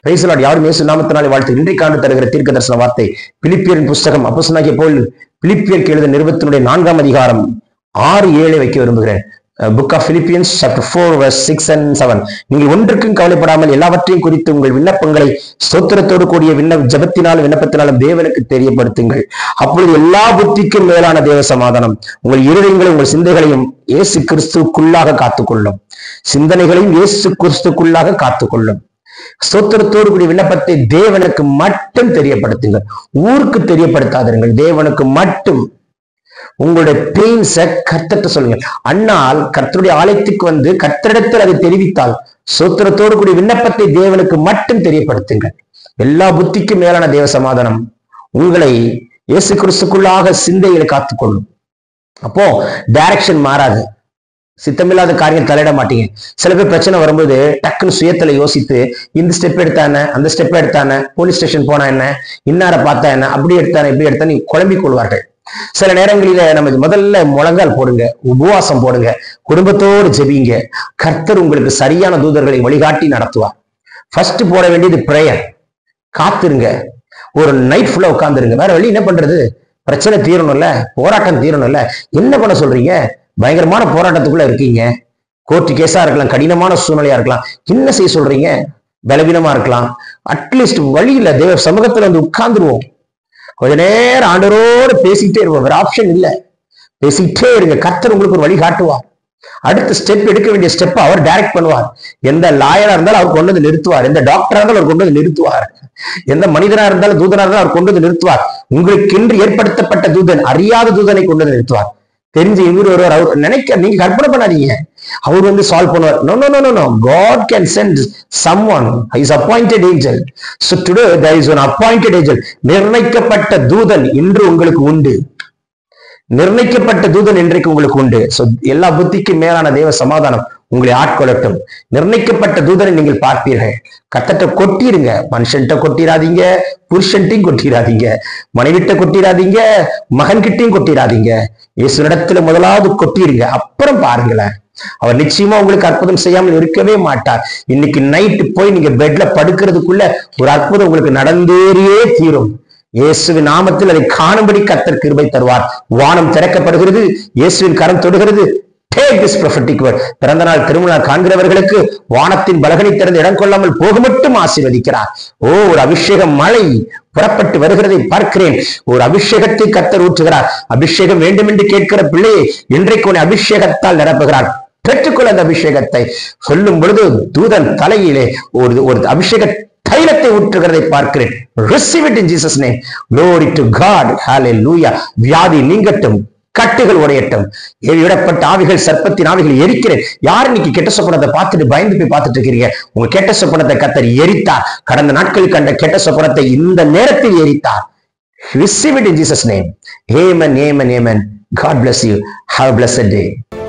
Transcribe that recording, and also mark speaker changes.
Speaker 1: பிரைசலாட் யாரும் இயேசு நாமத்தினாலே வாழ்த்து இன்றைக்காண்டு தருகிற தீர்க்க தரிசன வார்த்தை பிலிப்பியரின் புஸ்தகம் அப்போஸ்தலனாகிய போல் பிலிப்பியருக்கு எழுத நிறுவத்தினுடைய நான்காம் அதிகாரம் ஆறு ஏழை வைக்க விரும்புகிறேன் book of Philippians chapter four verse six and seven நீங்கள் ஒன்றுக்கும் கவலைப்படாமல் எல்லாவற்றையும் குறித்து உங்கள் விண்ணப்பங்களை ஸ்தோத்திரத்தோடு கூடிய விண்ண ஜபத்தினாலும் விண்ணப்பத்தினாலும் தேவனுக்கு தெரியப்படுத்துங்கள் அப்பொழுது எல்லா புத்திக்கும் மேலான தேவ சமாதானம் உங்கள் இருதயங்களை உங்கள் சிந்தைகளையும் இயேசு கிறிஸ்துக்குள்ளாக காத்துக்கொள்ளும் சிந்தனைகளையும் இயேசு கிறிஸ்துக்குள்ளாக காத்துக்கொள்ளும் ஸ்தோத்திரத்தோடு கூடிய விண்ணப்பத்தை தேவனுக்கு மட்டும் தெரியப்படுத்துங்கள் ஊருக்கு தெரியப்படுத்தாதீர்கள் தேவனுக்கு மட்டும் உங்களுடைய பெயின்ஸ கர்த்தர்ட்ட சொல்லுங்க அண்ணால் கர்த்தருடைய ஆலயத்துக்கு வந்து கர்த்தரிடத்தில் அதை தெரிவித்தால் சோத்திரத்தோடு கூடிய விண்ணப்பத்தை தேவனுக்கு மட்டும் தெரியப்படுத்துங்கள் எல்லா புத்திக்கும் மேலான தேவ சமாதானம் உங்களை இயேசு கிறிஸ்துக்குள்ளாக சிந்தைகளை காத்துக்கொள்ளும் அப்போ டைரக்ஷன் மாறாது சித்தமில்லாத காரியம் தலையிட மாட்டீங்க சில பேர் பிரச்சனை வரும்போது டக்குன்னு சுயத்துல யோசித்து இந்த ஸ்டெப் எடுத்தானே அந்த ஸ்டெப் எடுத்தானே போலீஸ் ஸ்டேஷன் போனா என்ன இன்னார பார்த்தா என்ன அப்படி எடுத்தானே இப்படி எடுத்தானே குழம்பிக் கொள்வார்கள் சில நேரங்களில நம்ம முதல்ல முழங்கால் போடுங்க உபவாசம் போடுங்க குடும்பத்தோடு ஜெபிங்க கர்த்தர் உங்களுக்கு சரியான தூதர்களை வழிகாட்டி நடத்துவார் ஃபர்ஸ்ட் போட வேண்டியது பிரேயர் காத்துருங்க ஒரு நைட் ஃபுல்லா உட்காந்துருங்க வேற வழி என்ன பண்றது பிரச்சனை தீரணும்ல போராட்டம் தீரணும்ல என்ன பண்ண சொல்றீங்க பயங்கரமான போராட்டத்துக்குள்ள இருக்கீங்க கோர்ட்டு கேஸா இருக்கலாம் கடினமான சூழ்நிலையா இருக்கலாம் என்ன செய்ய சொல்றீங்க பலவீனமா இருக்கலாம் அட்லீஸ்ட் வழியில தேவ சமூகத்துல வந்து உட்கார்ந்துருவோம் கொஞ்ச நேரம் ஆண்டவரோடு பேசிக்கிட்டே இருப்போம் வேற ஆப்ஷன் இல்ல பேசிக்கிட்டே இருங்க கர்த்தர் உங்களுக்கு ஒரு வழி காட்டுவார் அடுத்த ஸ்டெப் எடுக்க வேண்டிய ஸ்டெப் அவர் டைரக்ட் பண்ணுவார் எந்த லாயரா இருந்தாலும் அவர் கொண்டு வந்து நிறுத்துவார் எந்த டாக்டரா இருந்தாலும் அவர் கொண்டு வந்து நிறுத்துவார் எந்த மனிதனா இருந்தாலும் தூதனா இருந்தாலும் அவர் கொண்டு வந்து நிறுத்துவார் உங்களுக்கு என்று ஏற்படுத்தப்பட்ட தூதன் அறியாத தூதனை கொண்டு வந்து நிறுத்துவார் தெரிஞ்சு இவர் ஒருவர் அவர் நினைக்க நீங்க கற்பனை பண்ணாதீங்க அவர் வந்து சால்வ் பண்ணுவார் no no no no God can send someone is appointed angel so today there is an appointed angel நிர்ணயிக்கப்பட்ட தூதன் இன்று உங்களுக்கு உண்டு நிர்ணயிக்கப்பட்ட தூதன் இன்றைக்கு உங்களுக்கு உண்டு சோ எல்லா புத்திக்கும் மேலான தேவ சமாதானம் உங்களை ஆட்கொள்ளட்டும் நிர்ணயிக்கப்பட்ட தூதனை நீங்கள் பார்ப்பீர்கள் கத்தட்ட கொட்டிருங்க மனுஷன்கிட்ட கொட்டிராதீங்க புருஷன்ட்டையும் கொட்டிராதீங்க மனைவிட்ட கொட்டிராதீங்க மகன்கிட்டையும் கொட்டிராதீங்க இயேசுனிடத்துல முதலாவது கொட்டிருங்க அப்புறம் பாருங்களேன் அவர் நிச்சயமா உங்களுக்கு அற்புதம் செய்யாமல் இருக்கவே மாட்டார் இன்னைக்கு நைட்டு போய் நீங்க பெட்ல படுக்கிறதுக்குள்ள ஒரு அற்புதம் உங்களுக்கு நடந்தேறியே தீரும் இயேசுவின் நாமத்தில் அதை காணும்படி கத்தர் கிருபை தருவார் வானம் திறக்கப்படுகிறது இயேசுவின் கரம் தொடுகிறது Take this prophetic word. பிறந்த நாள் திருமணம் காண்கிறவர்களுக்கு வானத்தின் பலகனை திறந்து இடம் கொள்ளாமல் போக மட்டும் ஆசீர்வதிக்கிறார் ஓ ஒரு அபிஷேக மழை புறப்பட்டு வருகிறதை பார்க்கிறேன் ஒரு அபிஷேகத்தை கத்தர் ஊற்றுகிறார் அபிஷேகம் வேண்டும் என்று கேட்கிற பிள்ளையை இன்றைக்கு உன்னை அபிஷேகத்தால் நிரப்புகிறார் பெற்றுக்கொள் அந்த அபிஷேகத்தை சொல்லும் பொழுது தூதன் தலையிலே ஒரு ஒரு அபிஷேக தைலத்தை ஊற்றுகிறதை பார்க்கிறேன் receive it in Jesus name glory to God hallelujah வியாதி நீங்கட்டும் கட்டுகள் உடையட்டும் விடப்பட்ட ஆவிகள் சர்ப்பத்தின் ஆவிகள் எரிக்கிறேன் யார் இன்னைக்கு கெட்ட சொப்பனத்தை பார்த்துட்டு பயந்து போய் பார்த்துட்டு இருக்கிறீங்க உங்க கெட்ட சொப்பனத்தை கத்தர் எரித்தார் கடந்த நாட்களில் கண்ட கெட்ட சொப்பனத்தை இந்த நேரத்தில் எரித்தார் receive it in Jesus name amen amen amen God bless you have a blessed day